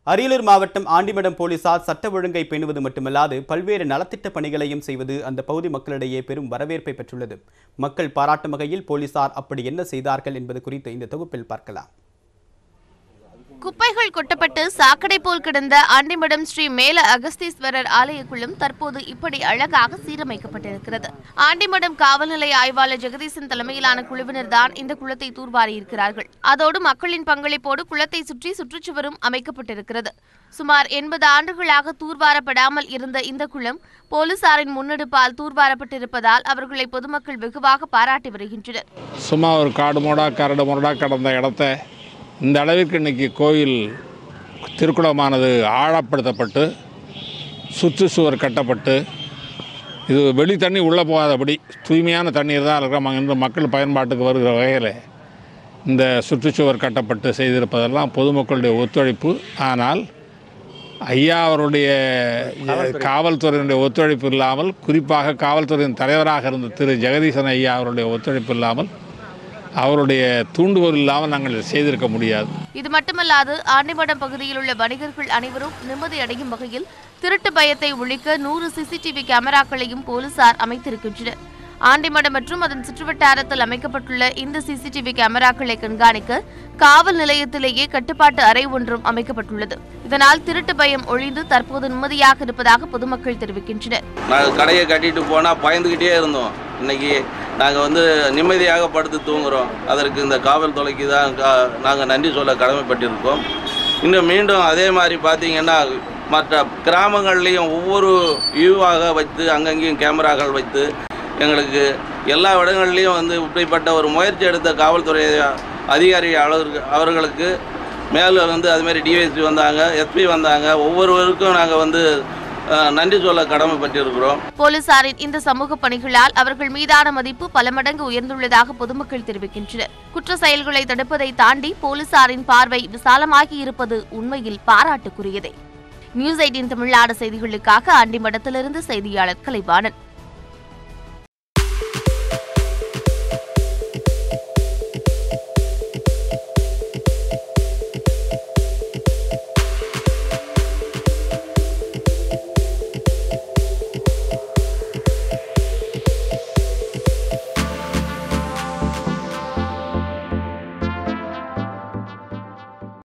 அரியலூர் மாவட்டம் ஆண்டிமடம் போலீசார் சட்ட ஒழுங்கை பேணுவது மட்டுமல்லாது பல்வேறு நலத்திட்ட பணிகளையும் செய்வது அந்த பகுதி மக்களிடையே பெரும் வரவேற்பை பெற்றுள்ளது மக்கள் பாராட்டும் வகையில் போலீசார் அப்படி என்ன செய்தார்கள் என்பது குறித்து இந்த தொகுப்பில் பார்க்கலாம் குப்பைகள் கொட்டப்பட்டு சாக்கடை போல் கிடந்த ஆண்டிமடம் ஸ்ரீ மேல அகஸ்தீஸ்வரர் ஆலய குளம் தற்போது இப்படி அழகாக சீரமைக்கப்பட்டிருக்கிறது ஆண்டிமடம் காவல் நிலைய ஆய்வாளர் ஜெகதீசன் தலைமையிலான குழுவினர் தான் இந்த குளத்தை தூர்வாரியிருக்கிறார்கள் அதோடு மக்களின் பங்களிப்போடு குளத்தை சுற்றி சுற்றுச்சுவரும் அமைக்கப்பட்டிருக்கிறது சுமார் எண்பது ஆண்டுகளாக தூர்வாரப்படாமல் இருந்த இந்த குளம் போலீசாரின் முன்னெடுப்பால் தூர்வாரப்பட்டிருப்பதால் அவர்களை பொதுமக்கள் வெகுவாக பாராட்டி வருகின்றனர் சும்மா ஒரு காடு மூடா கரடு முரடா கிடந்த இடத்த இந்த அளவிற்கு இன்றைக்கி கோயில் திருக்குளமானது ஆழப்படுத்தப்பட்டு சுற்றுச்சுவர் கட்டப்பட்டு இது வெளி தண்ணி உள்ளே போகாதபடி தூய்மையான தண்ணீர் தான் இருக்கிற இன்று மக்கள் பயன்பாட்டுக்கு வருகிற வகையில் இந்த சுற்றுச்சுவர் கட்டப்பட்டு செய்திருப்பதெல்லாம் பொதுமக்களுடைய ஒத்துழைப்பு ஆனால் ஐயா அவருடைய காவல்துறையினுடைய ஒத்துழைப்பு இல்லாமல் குறிப்பாக காவல்துறையின் தலைவராக இருந்த திரு ஜெகதீசன் ஐயா அவருடைய ஒத்துழைப்பு இல்லாமல் அவருடைய தூண்டுகோல் இல்லாமல் நாங்கள் இதை செய்திருக்க முடியாது இது மட்டுமல்லாது ஆண்டிமடம் பகுதியில் உள்ள வணிகர்கள் அனைவரும் நிம்மதி அடையும் வகையில் திருட்டு பயத்தை ஒழிக்க நூறு சிசிடிவி கேமராக்களையும் போலீசார் அமைத்திருக்கின்றனர் ஆண்டிமடம் மற்றும் அதன் சுற்றுவட்டாரத்தில் அமைக்கப்பட்டுள்ள இந்த சிசிடிவி கேமராக்களை கண்காணிக்க காவல் நிலையத்திலேயே கட்டுப்பாட்டு அறை ஒன்றும் அமைக்கப்பட்டுள்ளது இதனால் திருட்டு பயம் ஒழிந்து தற்போது நிம்மதியாக இருப்பதாக பொதுமக்கள் தெரிவிக்கின்றனர் நாங்கள் கடையை கட்டிட்டு போனால் பயந்துக்கிட்டே இருந்தோம் இன்னைக்கு நாங்கள் வந்து நிம்மதியாக படுத்து தூங்குறோம் அதற்கு இந்த காவல்துறைக்கு தான் நாங்கள் நன்றி சொல்ல கடமைப்பட்டிருக்கோம் இன்னும் மீண்டும் அதே மாதிரி பார்த்தீங்கன்னா மற்ற கிராமங்கள்லேயும் ஒவ்வொரு வியூவாக வைத்து அங்கங்கேயும் கேமராக்கள் வைத்து எங்களுக்கு எல்லா இடங்கள்லையும் வந்து இப்படிப்பட்ட ஒரு முயற்சி எடுத்த காவல்துறை அதிகாரி அவர்களுக்கு அவர்களுக்கு மேலும் வந்து அதுமாரி டிஎஸ்பி வந்தாங்க எஸ்பி வந்தாங்க ஒவ்வொருவருக்கும் நாங்கள் வந்து அஹ், நன்றி சொல்ல கடமைப்பட்டிருக்கிறோம் போலீசாரின் இந்த சமூக பணிகளால் அவர்கள் மீதான மதிப்பு பல மடங்கு உயர்ந்துள்ளதாக பொதுமக்கள் தெரிவிக்கின்றனர் குற்ற செயல்களை தடுப்பதை தாண்டி போலீசாரின் பார்வை விசாலமாகி இருப்பது உண்மையில் பாராட்டுக்குரியதே நியூஸ் எயிட்டின் தமிழ்நாடு செய்திகளுக்காக ஆண்டிமடத்திலிருந்து செய்தியாளர் கலைவாணன்